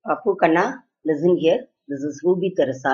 Apu Kanna, listen here. This is Ruby Teresa.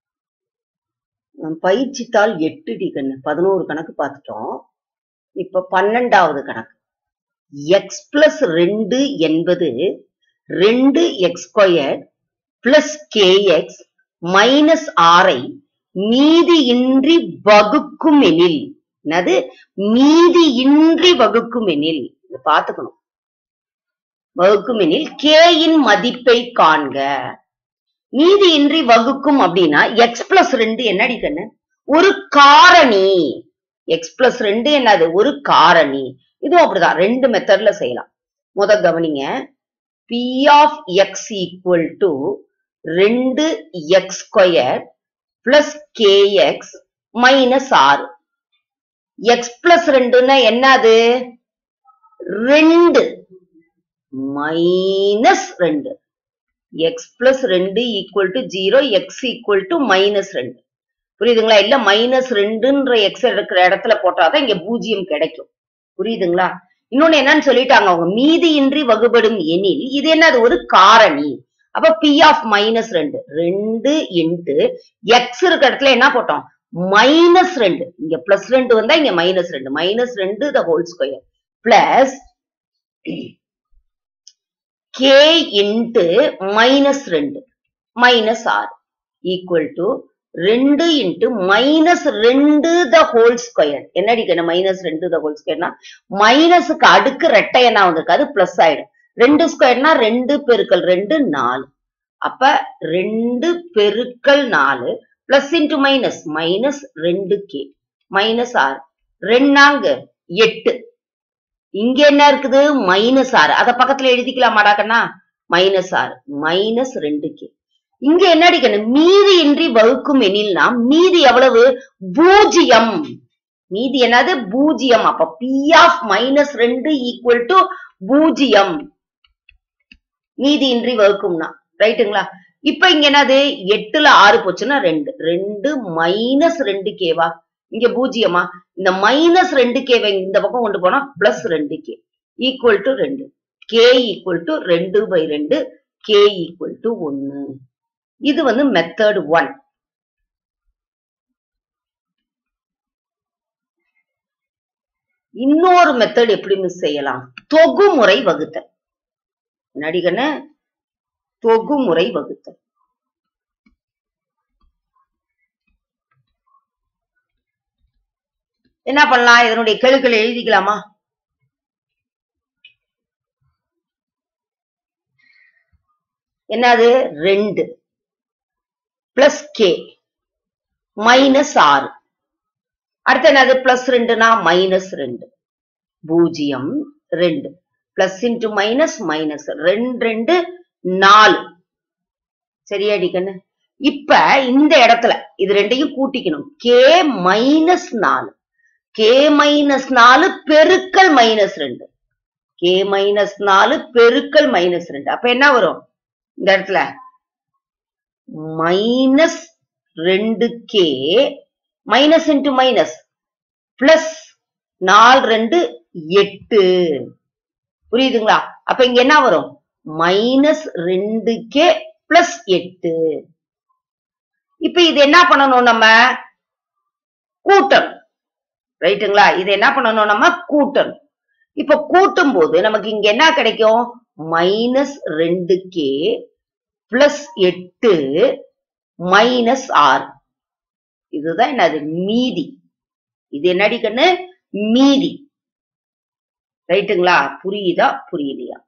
நம் பயிற்சித்தாள் எட்டு D கண்ணு பதினோரு கணக்கு பார்த்துட்டோம் இப்ப பன்னெண்டாவது கணக்கு எக்ஸ் பிளஸ் ரெண்டு என்பது ரெண்டு x square plus k x minus ஆரை மீதியின்றி வகுக்கும் எனில் என்னது மீதியின்றி வகுக்கும் எனில் இது பார்த்துக்கணும் வகுக்கும் எனில் கே இன் மதிப்பை காண்க மீதியின்றி வகுக்கும் அப்படின்னா எக்ஸ் பிளஸ் ரெண்டு என்னடி கண்ணு ஒரு காரணி எக்ஸ் பிளஸ் ரெண்டு என்னது ஒரு காரணி இதுவும் அப்படிதான் ரெண்டு மெத்தட்ல செய்யலாம் முத கவனிங்க p of X equal to ரெண்டு x square plus k x minus ஆறு எக்ஸ் பிளஸ் ரெண்டுன்னா என்னது ரெண்டு மைனஸ் ரெண்டு எக்ஸ் பிளஸ் ரெண்டு equal to zero x equal to minus ரெண்டு புரியுதுங்களா இல்ல மைனஸ் ரெண்டுன்ற எக்ஸ் இருக்கிற இடத்துல போட்டாதான் இங்க பூஜ்ஜியம் கிடைக்கும் புரியுதுங்களா இன்னொன்னு என்னன்னு சொல்லிட்டாங்க அவங்க மீதியின்றி வகுபடும் எனில் இது என்னது ஒரு காரணி அப்ப பி ஆஃப் மைனஸ் ரெண்டு ரெண்டு இன்ட்டு எக்ஸ் இருக்க இடத்துல என்ன போட்டோம் மைனஸ் ரெண்டு இங்க பிளஸ் ரெண்டு வந்தா இங்க மைனஸ் ரெண்டு மைனஸ் ரெண்டு the whole square plus k into minus ரெண்டு மைனஸ் ஆறு ஈக்குவல் டு ரெண்டு இன்ட்டு மைனஸ் ரெண்டு த ஹோல் ஸ்கொயர் என்ன அடிக்கணும் மைனஸ் ரெண்டு த ஹோல் ஸ்கொயர்னா மைனஸுக்கு அடுக்கு ரெட்டை என்ன வந்திருக்கு அது பிளஸ் ஆயிடும் ரெண்டு ஸ்கொயர்னா ரெண்டு பெருக்கல் ரெண்டு நாலு அப்ப ரெண்டு பெருக்கல் நாலு பிளஸ் இன்ட்டு மைனஸ் மைனஸ் ரெண்டு கே மைனஸ் ஆறு ரெண்டாங்க எட்டு இங்க என்ன இருக்குது மைனஸ் ஆறு அத பக்கத்துல எழுதிக்கலாமாடா கண்ணா மைனஸ் ஆறு மைனஸ் ரெண்டு கே இங்க என்ன அடிக்கணும் மீதி இன்றி வகுக்கும் எனில்னா மீதி எவ்வளவு பூஜ்ஜியம் மீதி என்னது பூஜ்ஜியம் அப்ப பி ஆஃப் மைனஸ் ரெண்டு ஈக்குவல் டு பூஜ்ஜியம் மீதி இன்றி வகுக்கும்னா ரைட்டுங்களா இப்ப இங்க என்னது எட்டுல ஆறு போச்சுன்னா ரெண்டு ரெண்டு மைனஸ் ரெண்டு கேவா இங்க பூஜ்ஜியமா இந்த மைனஸ் ரெண்டு கேவை இந்த பக்கம் கொண்டு போனா பிளஸ் ரெண்டு கே ஈக்குவல் டு ரெண்டு கே ஈக்குவல் டு ரெண்டு பை ரெண்டு கே ஈக்குவல் டு ஒன்னு இது வந்து மெத்தட் ஒன் இன்னொரு மெத்தட் எப்படி மிஸ் செய்யலாம் தொகுமுறை வகுத்தல் நடிகன தொகுமுறை வகுத்தல் என்ன பண்ணலாம் இதனுடைய கெழுக்களை எழுதிக்கலாமா என்னது ரெண்டு பிளஸ் கே மைனஸ் ஆறு அடுத்து என்னது பிளஸ் ரெண்டுனா மைனஸ் ரெண்டு பூஜ்ஜியம் ரெண்டு பிளஸ் இன்டு மைனஸ் மைனஸ் ரெண்டு ரெண்டு நாலு சரியாடி கண்ணு இப்ப இந்த இடத்துல இது ரெண்டையும் கூட்டிக்கணும் கே மைனஸ் நாலு கே மைனஸ் நாலு பெருக்கல் மைனஸ் ரெண்டு கே மைனஸ் நாலு பெருக்கல் மைனஸ் ரெண்டு அப்ப என்ன வரும் இந்த இடத்துல மைனஸ் ரெண்டு K minus into minus plus நாலு ரெண்டு எட்டு புரியுதுங்களா அப்ப இங்க என்ன வரும் மைனஸ் ரெண்டு கே பிளஸ் எட்டு இப்ப இது என்ன பண்ணணும் நம்ம கூட்டணும் ரைட்டுங்களா இது என்ன பண்ணணும் நம்ம கூட்டணும் இப்ப கூட்டும் போது நமக்கு இங்க என்ன கிடைக்கும் மைனஸ் ரெண்டு கே பிளஸ் எட்டு மைனஸ் ஆறு இதுதான் என்னது மீதி இது என்னடி கண்ணு மீதி ரைட்டுங்களா புரியுதா புரியலையா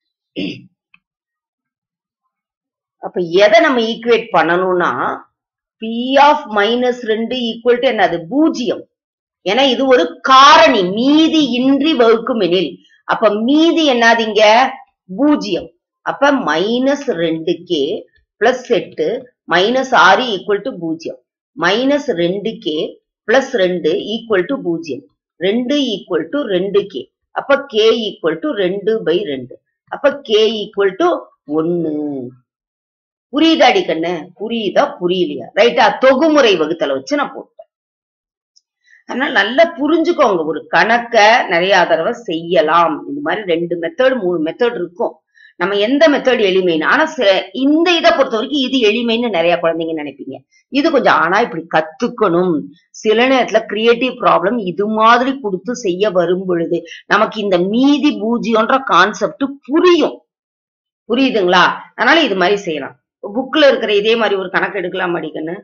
அப்ப எதை நம்ம ஈக்குவேட் பண்ணணும்னா பி ஆஃப் மைனஸ் ரெண்டு ஈக்குவல் டு என்னது பூஜ்ஜியம் ஏன்னா இது ஒரு காரணி மீதி இன்றி வகுக்கும் எனில் அப்ப மீதி என்னதுங்க பூஜ்ஜியம் அப்ப மைனஸ் ரெண்டு கே பிளஸ் எட்டு மைனஸ் ஆறு ஈக்குவல் டு பூஜ்ஜியம் மைனஸ் ரெண்டு கே பிளஸ் ரெண்டு ஈக்குவல் டு பூஜ்ஜியம் ரெண்டு ஈக்குவல் டு ரெண்டு கே அப்ப கே ஈக்குவல் டு ரெண்டு பை ரெண்டு அப்ப கே ஈக்குவல் டு ஒன்னு புரியுதாடி கண்ணு புரியுதா புரியலையா ரைட்டா தொகுமுறை வகுத்தலை வச்சு நான் போட்டேன் அதனால நல்லா புரிஞ்சுக்கோங்க ஒரு கணக்க நிறைய தடவை செய்யலாம் இந்த மாதிரி ரெண்டு மெத்தட் மூணு மெத்தட் இருக்கும் நம்ம எந்த மெத்தட் எளிமைன்னு ஆனா சில- இந்த இதை பொறுத்த வரைக்கும் இது எளிமைன்னு நிறைய குழந்தைங்க நினைப்பீங்க இது கொஞ்சம் ஆனா இப்படி கத்துக்கணும் சில நேரத்துல கிரியேட்டிவ் ப்ராப்ளம் இது மாதிரி கொடுத்து செய்ய வரும் பொழுது நமக்கு இந்த மீதி பூஜ்யம்ன்ற கான்செப்ட் புரியும் புரியுதுங்களா அதனால இது மாதிரி செய்யலாம் புக்ல இருக்கிற இதே மாதிரி ஒரு கணக்கு எடுக்கலாம் அடிக்கன்னு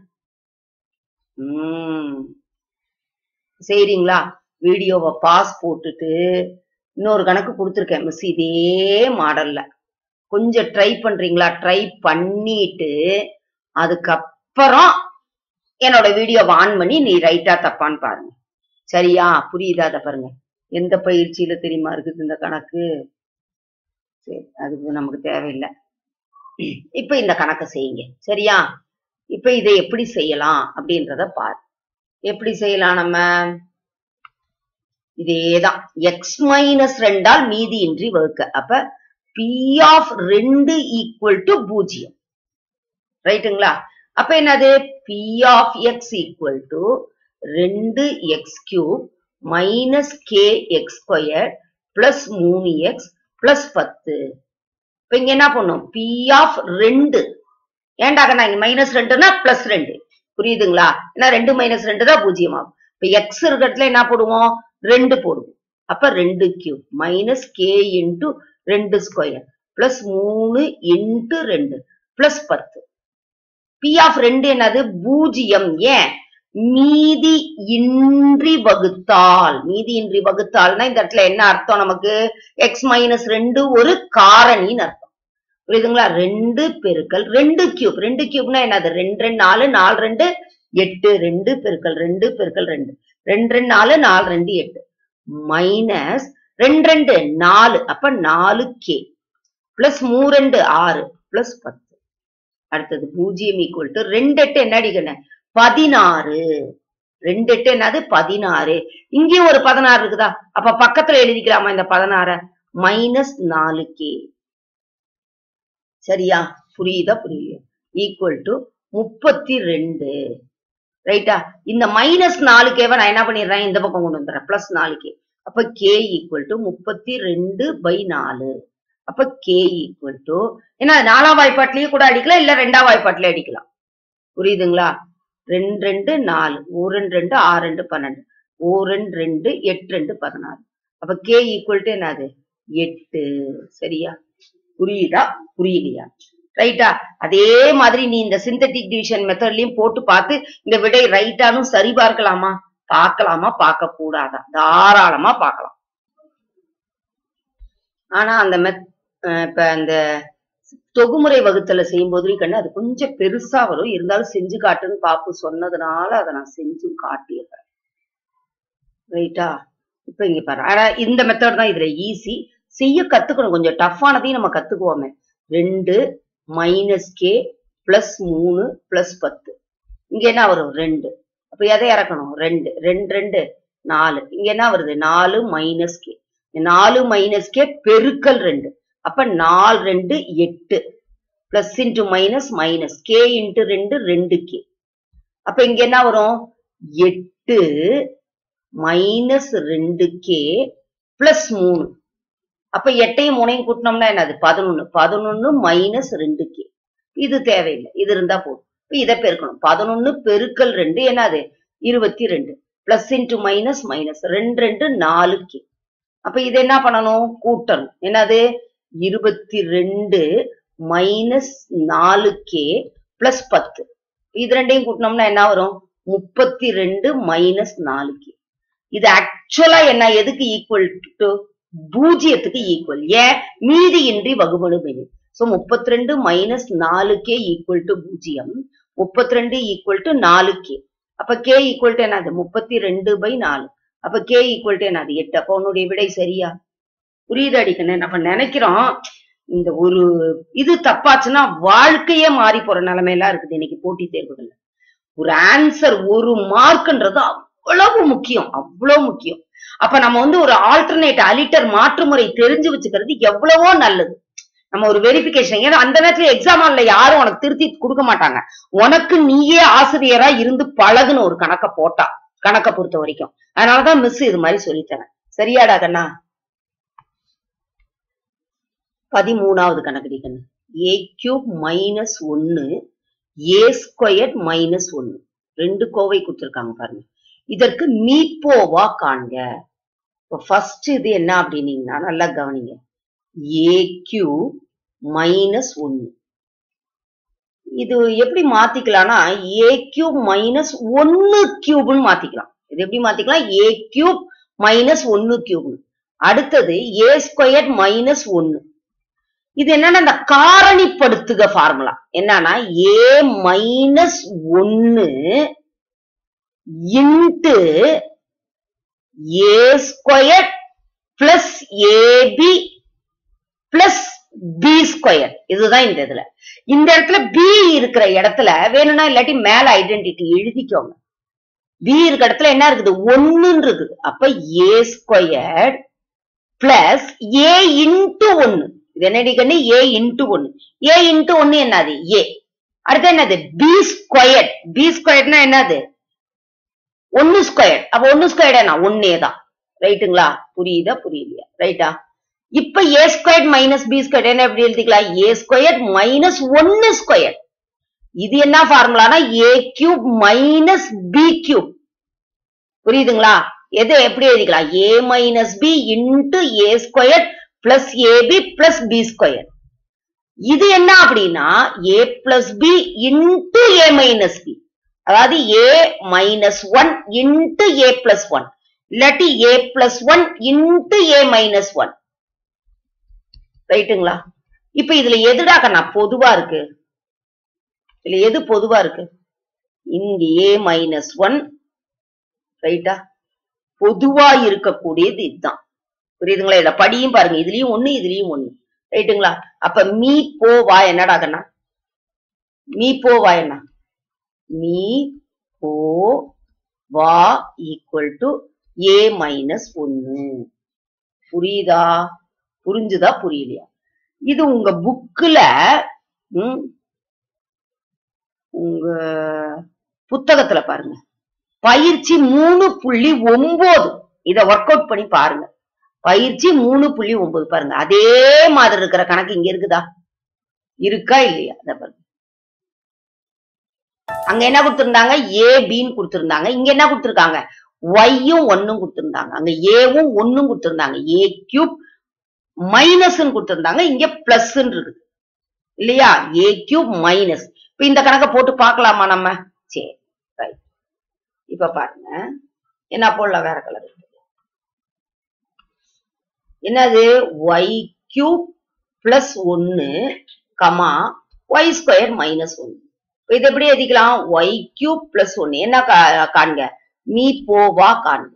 உம் சரிங்களா வீடியோவை பாஸ் போட்டுட்டு இன்னொரு கணக்கு கொடுத்துருக்கேன் மிஸ் இதே மாடல்ல கொஞ்சம் ட்ரை பண்றீங்களா ட்ரை பண்ணிட்டு அதுக்கப்புறம் என்னோட வீடியோவை ஆன் பண்ணி நீ ரைட்டா தப்பான்னு பாருங்க சரியா புரியுதா அதை பாருங்க எந்த பயிற்சியில தெரியுமா இருக்குது இந்த கணக்கு சரி அது நமக்கு தேவையில்லை இப்ப இந்த கணக்கை செய்யுங்க சரியா இப்ப இதை எப்படி செய்யலாம் அப்படின்றத பாரு எப்படி செய்யலாம் நம்ம இதேதான் எக்ஸ் மைனஸ் ரெண்டால் மீதி இன்றி வகுக்க அப்ப பி ஆஃப் ரெண்டு ஈக்குவல் டு பூஜ்ஜியம் ரைட்டுங்களா அப்ப என்னது P of X equal to ரெண்டு X cube minus K X square plus மூணு எக்ஸ் பிளஸ் பத்து இப்ப இங்க என்ன பண்ணும் பி ஆஃப் ரெண்டு ஏண்டாக நான் இங்க மைனஸ் ரெண்டுனா பிளஸ் ரெண்டு புரியுதுங்களா ஏன்னா ரெண்டு மைனஸ் ரெண்டு தான் பூஜ்ஜியம் ஆகும் இப்ப எக்ஸ் இருக்கிறதுல என்ன போடுவோம் ரெண்டு போடுவோம் அப்ப ரெண்டு கியூப் மைனஸ் கே இன்டு ரெண்டு ஸ்கொயர் பிளஸ் மூணு இன்டு ரெண்டு பிளஸ் பத்து பி ஆஃப் ரெண்டு என்னது பூஜ்ஜியம் ஏன் மீதி இன்றி வகுத்தால் மீதி இன்றி வகுத்தால்னா இந்த இடத்துல என்ன அர்த்தம் நமக்கு எக்ஸ் மைனஸ் ரெண்டு ஒரு காரணின்னு அர்த்தம் புரியுதுங்களா ரெண்டு பெருக்கல் ரெண்டு கியூப் ரெண்டு கியூப்னா என்னது ரெண்டு ரெண்டு நாலு நாலு ரெண்டு எட்டு ரெண்டு பெருக்கல் ரெண்டு பெருக்கல் ரெண்டு ரெண்டு ரெண்டு நாலு நாலு ரெண்டு எட்டு மைனஸ் ரெண்டு ரெண்டு நாலு அப்ப நாலு கே பிளஸ் மூ ரெண்டு ஆறு பிளஸ் பத்து அடுத்தது பூஜ்ஜியம் ஈக்குவல் டு ரெண்டு எட்டு என்ன அடிக்கணும் பதினாறு ரெண்டு எட்டு என்னது பதினாறு இங்கேயும் ஒரு பதினாறு இருக்குதா அப்ப பக்கத்துல எழுதிக்கலாமா இந்த பதினாற மைனஸ் நாலு கே சரியா புரியுதா புரியுது ஈக்குவல் டு முப்பத்தி ரெண்டு ரைட்டா இந்த மைனஸ் நாலு கேவை நான் என்ன பண்ணிடுறேன் இந்த பக்கம் கொண்டு வந்துடுறேன் பிளஸ் நாலு கே அப்ப கே ஈக்குவல் டு முப்பத்தி ரெண்டு பை நாலு அப்ப கே ஈக்குவல் டு ஏன்னா நாலாம் வாய்ப்பாட்டிலேயே கூட அடிக்கலாம் இல்ல ரெண்டாம் வாய்ப்பாட்டிலே அடிக்கலாம் புரியுதுங்களா ரெண்டு ரெண்டு நாலு ஒரு ரெண்டு ரெண்டு ஆறு ரெண்டு பன்னெண்டு ஒரு ரெண்டு ரெண்டு எட்டு ரெண்டு பதினாறு அப்ப கே ஈக்குவல் டு என்னது எட்டு சரியா புரியுதா புரியலையா ரைட்டா அதே மாதிரி நீ இந்த சிந்தட்டிக் டிவிஷன் மெத்தட்லயும் போட்டு பார்த்து இந்த விடை ரைட்டானும் சரி பார்க்கலாமா பார்க்கலாமா பார்க்க கூடாதா தாராளமா பார்க்கலாம் ஆனா அந்த மெத் அஹ் இப்ப அந்த தொகுமுறை வகுத்தல செய்யும்போது கண்ணு அது கொஞ்சம் பெருசா வரும் இருந்தாலும் செஞ்சு காட்டுன்னு பாப்பு சொன்னதுனால அதை நான் செஞ்சு காட்டிடுறேன் ரைட்டா இப்ப இங்க பாரு ஆனா இந்த மெத்தட் தான் இதுல ஈஸி செய்ய கத்துக்கணும் கொஞ்சம் டஃப்பானதையும் நம்ம கத்துக்குவோமே ரெண்டு மைனஸ் கே பிளஸ் மூணு பிளஸ் பத்து இங்க என்ன வரும் ரெண்டு அப்ப எதை இறக்கணும் ரெண்டு ரெண்டு ரெண்டு நாலு இங்க என்ன வருது நாலு மைனஸ் கே நாலு மைனஸ் கே பெருக்கல் ரெண்டு அப்ப நாலு ரெண்டு எட்டு plus into minus minus K into ரெண்டு ரெண்டு கே அப்ப இங்க என்ன வரும் எட்டு மைனஸ் ரெண்டு கே பிளஸ் மூணு அப்ப எட்டையும் மூணையும் கூட்டினோம்னா என்னது பதினொன்னு பதினொன்னு மைனஸ் ரெண்டு கே இது தேவையில்லை இது இருந்தா போதும் இப்ப இதை பெருக்கணும் பதினொன்னு பெருக்கல் ரெண்டு என்னது இருபத்தி ரெண்டு பிளஸ் இன்டு மைனஸ் மைனஸ் ரெண்டு ரெண்டு நாலு கே அப்ப இது என்ன பண்ணணும் கூட்டணும் என்னது இருபத்தி ரெண்டு மைனஸ் நாலு கே பிளஸ் பத்து இது ரெண்டையும் கூட்டினோம்னா என்ன வரும் முப்பத்தி ரெண்டு மைனஸ் நாலு கே இது ஆக்சுவலா என்ன எதுக்கு ஈக்குவல் டு பூஜ்ஜியத்துக்கு ஈக்குவல் ஏன் மீதியின்றி வகுபடு மெனு சோ முப்பத்தி ரெண்டு மைனஸ் நாலு கே ஈக்குவல் டு பூஜ்ஜியம் முப்பத்தி ரெண்டு ஈக்குவல் டு நாலு கே அப்ப கே ஈக்குவல் டு என்னது முப்பத்தி ரெண்டு பை நாலு அப்ப கே ஈக்குவல் டு என்னது எட்டு அப்ப உன்னுடைய விடை சரியா புரியுது அடிக்கணும் நம்ம நினைக்கிறோம் இந்த ஒரு இது தப்பாச்சுன்னா வாழ்க்கையே மாறி போற நிலைமையெல்லாம் இருக்குது இன்னைக்கு போட்டி தேர்வுகள்ல ஒரு ஆன்சர் ஒரு மார்க்ன்றது அவ்வளவு முக்கியம் அவ்வளவு முக்கியம் அப்ப நம்ம வந்து ஒரு ஆல்டர்னேட் அலிட்டர் மாற்று முறை தெரிஞ்சு வச்சுக்கிறது எவ்வளவோ நல்லது நம்ம ஒரு வெரிபிகேஷன் ஏன்னா அந்த நேரத்துல எக்ஸாம் ஹால்ல யாரும் உனக்கு திருத்தி கொடுக்க மாட்டாங்க உனக்கு நீயே ஆசிரியரா இருந்து பழகுன ஒரு கணக்க போட்டா கணக்கை பொறுத்த வரைக்கும் அதனாலதான் மிஸ் இது மாதிரி சொல்லித்தரேன் சரியாடா கண்ணா பதிமூணாவது கணக்கடிக்கணும் ஏ கியூப் மைனஸ் ஒன்னு ஏ ஸ்கொயர் மைனஸ் ஒன்னு ரெண்டு கோவை கொடுத்துருக்காங்க பாருங்க இதற்கு மீப்போவா காண்க இப்போ ஃபர்ஸ்ட் இது என்ன அப்படின்னீங்கன்னா நல்லா கவனிங்க ஏ கியூப் மைனஸ் ஒன்னு இது எப்படி மாத்திக்கலாம்னா ஏ கியூப் மைனஸ் ஒன்னு கியூப்னு மாத்திக்கலாம் இது எப்படி மாத்திக்கலாம் ஏ கியூப் மைனஸ் ஒன்னு கியூப்னு அடுத்தது ஏ ஸ்கொயர் மைனஸ் ஒன்னு இது என்னன்னா இந்த காரணிப்படுத்துக ஃபார்முலா என்னன்னா ஏ மைனஸ் ஒன்னு into A square plus AB plus B square இதுதான் இந்த இதுல இந்த இடத்துல பி இருக்கிற இடத்துல வேணும்னா இல்லாட்டி மேல ஐடென்டிட்டி எழுதிக்கோங்க பி இருக்கிற இடத்துல என்ன இருக்குது ஒண்ணுன்னு இருக்குது அப்ப A square plus A into ஒன்னு இது என்னடி கண்ணு ஏ இன்ட்டு ஒன்னு ஏ இன்ட்டு ஒன்னு என்னது ஏ அடுத்து என்னது பி ஸ்கொயர் பி ஸ்கொயர்னா என்னது ஒன்னு ஸ்கொயர் அப்ப ஒன்னு ஸ்கொயர் என்ன ஒன்னே தான் ரைட்டுங்களா புரியுதா புரியலையா ரைட்டா இப்ப A square minus B square என்ன எப்படி எழுதிக்கலாம் ஏ ஸ்கொயர் மைனஸ் ஒன்னு ஸ்கொயர் இது என்ன ஃபார்முலானா A cube minus B cube புரியுதுங்களா எது எப்படி எழுதிக்கலாம் A minus B into A square plus AB plus B square இது என்ன அப்படின்னா A plus B into A minus B அதாவது A minus one into A plus one இல்லாட்டி A plus one into A minus one ரைட்டுங்களா இப்ப இதுல எதுடாக்க நான் பொதுவா இருக்கு இதுல எது பொதுவா இருக்கு இங்க ஏ மைனஸ் ஒன் ரைட்டா பொதுவா இருக்கக்கூடியது இதுதான் புரியுதுங்களா இத படியும் பாருங்க இதுலயும் ஒண்ணு இதுலயும் ஒண்ணு ரைட்டுங்களா அப்ப மீ போ வா என்னடா கண்ணா மீ போ வா என்ன மீ போ வா ஈக்குவல் டு ஏ மைனஸ் ஒன்னு புரியுதா புரிஞ்சுதா புரியலையா இது உங்க புக்குல உங்க புத்தகத்துல பாருங்க பயிற்சி மூணு புள்ளி ஒன்பது இத ஒர்க் அவுட் பண்ணி பாருங்க பயிற்சி மூணு புள்ளி ஒன்பது பாருங்க அதே மாதிரி இருக்கிற கணக்கு இங்க இருக்குதா இருக்கா இல்லையா அத பாருங்க அங்க என்ன கொடுத்திருந்தாங்க ஏ பின்னு கொடுத்திருந்தாங்க இங்க என்ன கொடுத்திருக்காங்க ஒய்யும் ஒன்னும் கொடுத்திருந்தாங்க அங்க ஏவும் ஒன்னும் கொடுத்திருந்தாங்க ஏ கியூப் மைனஸ் கொடுத்திருந்தாங்க இங்க பிளஸ் இருக்குது இல்லையா ஏ கியூப் மைனஸ் இப்ப இந்த கணக்கை போட்டு பார்க்கலாமா நம்ம சரி ரைட் இப்ப பாருங்க என்ன போடலாம் வேற கலர் என்னது ஒய் கியூப் பிளஸ் ஒன்னு கமா ஒய் ஸ்கொயர் மைனஸ் ஒன்னு இது எப்படி எழுதிக்கலாம் ஒய் கியூப் பிளஸ் ஒன்னு என்ன காண்க மீ போவா காண்க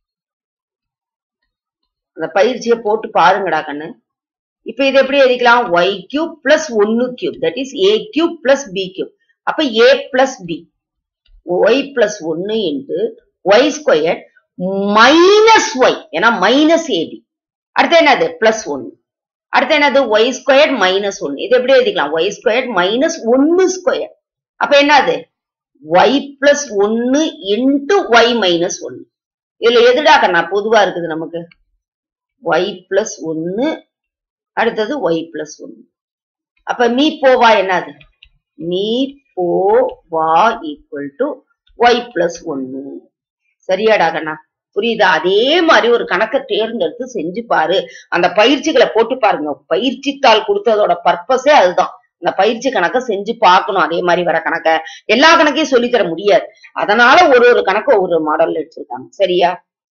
அந்த பயிற்சியை போட்டு பாருங்கடா கண்ணு இப்ப இது எப்படி எழுதிக்கலாம் ஒய் கியூப் பிளஸ் ஒன்னு cube that is A cube plus B cube அப்ப A plus B Y plus ஒன்னு into Y square minus Y ஏன்னா மைனஸ் ஏபி அடுத்து என்னது பிளஸ் ஒன்னு அடுத்து என்னது ஒய் ஸ்கொயர் மைனஸ் ஒன்னு இது எப்படி எழுதிக்கலாம் ஒய் ஸ்கொயர் மைனஸ் ஒன்னு ஸ்கொயர் அப்ப என்னது ஒய் பிளஸ் ஒன்னு இன்ட்டு ஒய் மைனஸ் ஒன்னு இதுல எதுடாக்க நான் பொதுவா இருக்குது நமக்கு ஒய் பிளஸ் ஒன்னு அடுத்தது ஒய் பிளஸ் ஒன்னு அப்ப மீ போவா என்னது மீ போவா ஈக்குவல் டு ஒய் பிளஸ் ஒன்னு சரியாடா கண்ணா புரியுதா அதே மாதிரி ஒரு கணக்கை தேர்ந்தெடுத்து செஞ்சு பாரு அந்த பயிற்சிகளை போட்டு பாருங்க பயிற்சி தாள் கொடுத்ததோட பர்பஸே அதுதான் அந்த பயிற்சி கணக்கை செஞ்சு பார்க்கணும் அதே மாதிரி வர கணக்க எல்லா கணக்கையும் சொல்லித்தர முடியாது அதனால ஒரு ஒரு கணக்கு ஒரு மாடல்ல எடுத்திருக்காங்க சரியா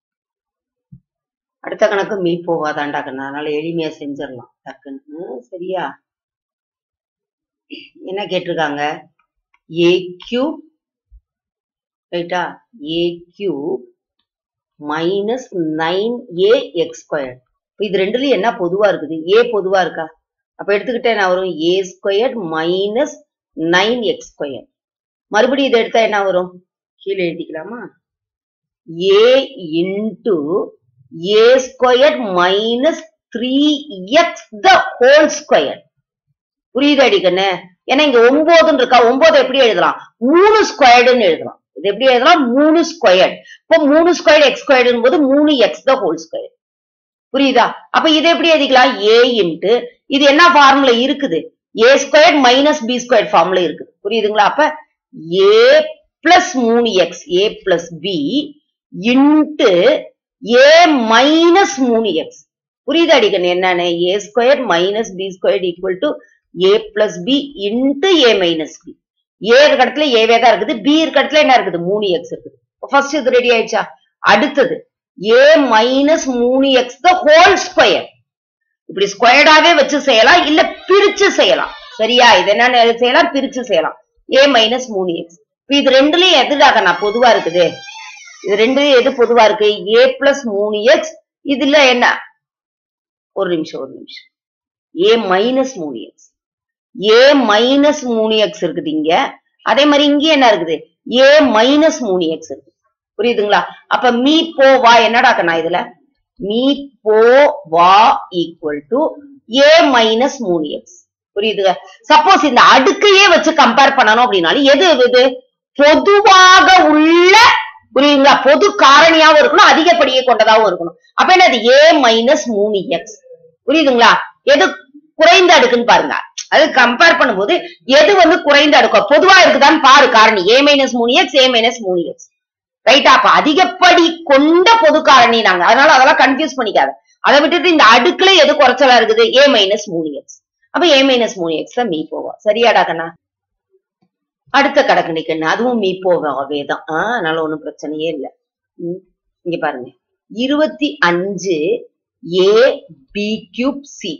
அடுத்த கணக்கு மீ போவாதாண்டா கண்ணா அதனால எளிமையா செஞ்சிடலாம் டக்குன்னு சரியா என்ன கேட்டிருக்காங்க ஏ கியூப் ரைட்டா A cube minus nine A X square இது ரெண்டுலயும் என்ன பொதுவா இருக்குது ஏ பொதுவா இருக்கா அப்ப எடுத்துக்கிட்டே என்ன வரும் A square minus nine X square மறுபடியும் இதை எடுத்தா என்ன வரும் கீழே எழுதிக்கலாமா A into A square minus three X the whole square புரியுது அடிக்கண்ணு ஏன்னா இங்க ஒன்பதுன்னு இருக்கா ஒன்பது எப்படி எழுதலாம் மூணு ஸ்கொயர்டுன்னு எழுதலாம் இது எப்படி எழுதலாம் மூணு ஸ்கொயர் இப்போ மூணு ஸ்கொயர் எக்ஸ் ஸ்கொயர்டும் போது மூணு எக்ஸ் த ஹோல் ஸ்கொயர் புரியுதா அப்ப இதை எப்படி எழுதிக்கலாம் ஏ இன்ட்டு இது என்ன ஃபார்முலா இருக்குது A square minus B square formula இருக்குது புரியுதுங்களா அப்ப ஏ பிளஸ் மூணு X A plus B into A minus மூணு எக்ஸ் புரியுது அடிக்கணும் என்னன்னு A square minus B square equal to A plus B into A minus B A இருக்க இடத்துல ஏவே தான் இருக்குது பி இருக்க இடத்துல என்ன இருக்குது மூணு எக்ஸ் இருக்குது ஃபர்ஸ்ட் இது ரெடி ஆயிடுச்சா அடுத்தது ஏ மைனஸ் மூணு எக்ஸ் த ஹோல் ஸ்கொயர் இப்படி ஸ்கொயர்டாவே வச்சு செய்யலாம் இல்ல பிரிச்சு செய்யலாம் சரியா இது என்ன செய்யலாம் பிரிச்சு செய்யலாம் ஏ மைனஸ் மூணு எக்ஸ் இப்ப இது ரெண்டுலயும் எதுடாக நான் பொதுவா இருக்குது இது ரெண்டுலயும் எது பொதுவா இருக்கு ஏ பிளஸ் மூணு எக்ஸ் இதுல என்ன ஒரு நிமிஷம் ஒரு நிமிஷம் ஏ மைனஸ் மூணு எக்ஸ் ஏ மைனஸ் மூணு எக்ஸ் இருக்குது இங்க அதே மாதிரி இங்க என்ன இருக்குது ஏ மைனஸ் மூணு எக்ஸ் இருக்கு புரியுதுங்களா அப்ப மீ போ வா என்னடாக்கண்ணா இதுல மீ போ வா ஈக்குவல் டு ஏ மைனஸ் மூணு எக்ஸ் புரியுதுங்க சப்போஸ் இந்த அடுக்கையே வச்சு கம்பேர் பண்ணணும் அப்படின்னாலும் எது இது பொதுவாக உள்ள புரியுதுங்களா பொது காரணியாவும் இருக்கணும் அதிகப்படியை கொண்டதாவும் இருக்கணும் அப்ப என்னது ஏ மைனஸ் மூணு எக்ஸ் புரியுதுங்களா எது குறைந்த அடுக்குன்னு பாருங்க அது கம்பேர் பண்ணும்போது எது வந்து குறைந்த அடுக்கோ பொதுவா இருக்குதான்னு பாரு காரணி ஏ மைனஸ் மூணு எக்ஸ் ஏ மைனஸ் மூணு எக்ஸ் ரைட்டா அப்ப அதிகப்படி கொண்ட பொது காரணி நாங்க அதனால அதெல்லாம் கன்ஃபியூஸ் பண்ணிக்காத அதை விட்டுட்டு இந்த அடுக்குல எது குறைச்சலா இருக்குது ஏ மைனஸ் மூணு எக்ஸ் அப்ப ஏ மைனஸ் மூணு எக்ஸ் தான் மீ போவோம் சரியாடா கண்ணா அடுத்த கணக்கு கண்ணு அதுவும் மீ போவாவே தான் ஆஹ் அதனால ஒண்ணும் பிரச்சனையே இல்ல ம், இங்க பாருங்க இருபத்தி அஞ்சு ஏ பி கியூப் சி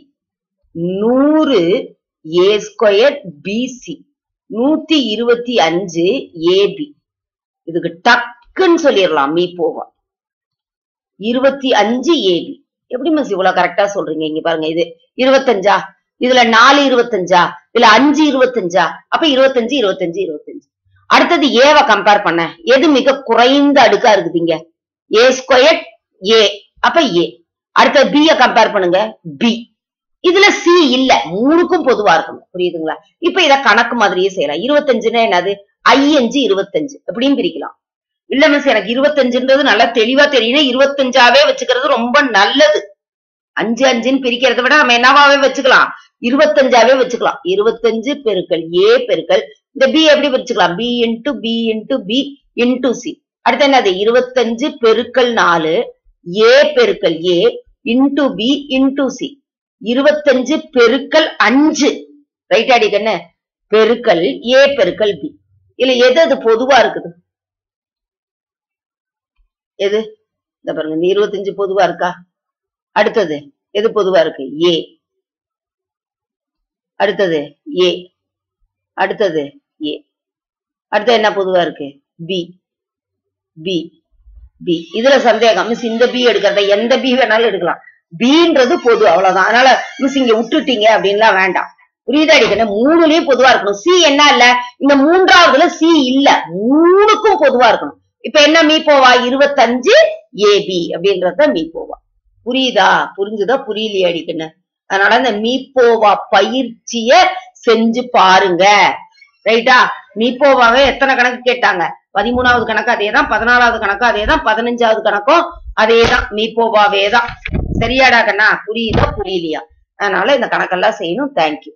நூறு ஏ ஸ்கொயர் பிசி நூத்தி இருபத்தி அஞ்சு ஏபி இதுக்கு டக்குன்னு சொல்லிடலாம் மீ போவா இருபத்தி அஞ்சு ஏபி எப்படி மிஸ் இவ்வளவு கரெக்டா சொல்றீங்க இங்க பாருங்க இது இருபத்தஞ்சா இதுல நாலு இருபத்தஞ்சா இதுல அஞ்சு இருபத்தஞ்சா அப்ப இருபத்தஞ்சு இருபத்தஞ்சு இருபத்தஞ்சு அடுத்தது ஏவை கம்பேர் பண்ண எது மிக குறைந்த அடுக்கா இருக்குது இங்க ஏ ஸ்கொயர் ஏ அப்ப ஏ அடுத்தது B ய கம்பேர் பண்ணுங்க பி இதுல சி இல்ல மூணுக்கும் பொதுவா இருக்கணும் புரியுதுங்களா இப்ப இத கணக்கு மாதிரியே செய்யலாம் இருபத்தஞ்சுன்னா என்னது ஐயஞ்சு இருபத்தஞ்சு எப்படியும் பிரிக்கலாம் இல்ல மிஸ் எனக்கு இருபத்தஞ்சுன்றது நல்லா தெளிவா தெரியணும் இருபத்தஞ்சாவே வச்சுக்கிறது ரொம்ப நல்லது அஞ்சு அஞ்சுன்னு பிரிக்கிறத விட நம்ம என்னவாவே வச்சுக்கலாம் இருபத்தஞ்சாவே வச்சுக்கலாம் இருபத்தஞ்சு பெருக்கல் ஏ பெருக்கல் இந்த பி எப்படி பிரிச்சுக்கலாம் B into B into B into C அடுத்து என்னது இருபத்தஞ்சு பெருக்கல் நாலு ஏ பெருக்கல் A into B into C இருபத்தஞ்சு பெருக்கல் அஞ்சு ரைட் அடி கண்ணு பெருக்கல் ஏ பெருக்கல் பி இல்ல எது அது பொதுவா இருக்குது எது இந்த பாருங்க இந்த இருபத்தஞ்சு பொதுவா இருக்கா அடுத்தது எது பொதுவா இருக்கு ஏ அடுத்தது ஏ அடுத்தது ஏ அடுத்து என்ன பொதுவா இருக்கு பி பி பி இதுல சந்தேகம் மிஸ் இந்த பி எடுக்கிறத எந்த பி வேணாலும் எடுக்கலாம் பீன்றது பொது அவ்வளவுதான் அதனால மிஸ் இங்க விட்டுட்டீங்க அப்படின்லாம் வேண்டாம் புரியுதா அடிக்கணும் மூணுலயும் பொதுவா இருக்கணும் சி என்ன இல்ல இந்த மூன்றாவதுல சி இல்ல மூணுக்கும் பொதுவா இருக்கணும் இப்ப என்ன மீ போவா இருபத்தஞ்சு ஏபி அப்படின்றத மீ போவா புரியுதா புரிஞ்சுதா புரியலையா அடிக்கணும் அதனால இந்த மீப்போவா பயிற்சிய செஞ்சு பாருங்க ரைட்டா மீப்போவாவே எத்தனை கணக்கு கேட்டாங்க பதிமூணாவது கணக்கு அதேதான் பதினாலாவது கணக்கு அதேதான் பதினஞ்சாவது கணக்கும் அதேதான் மீப்போவாவே தான் சரியாடா கண்ணா புரியுதா புரியலையா அதனால இந்த கணக்கெல்லாம் செய்யணும் தேங்க்யூ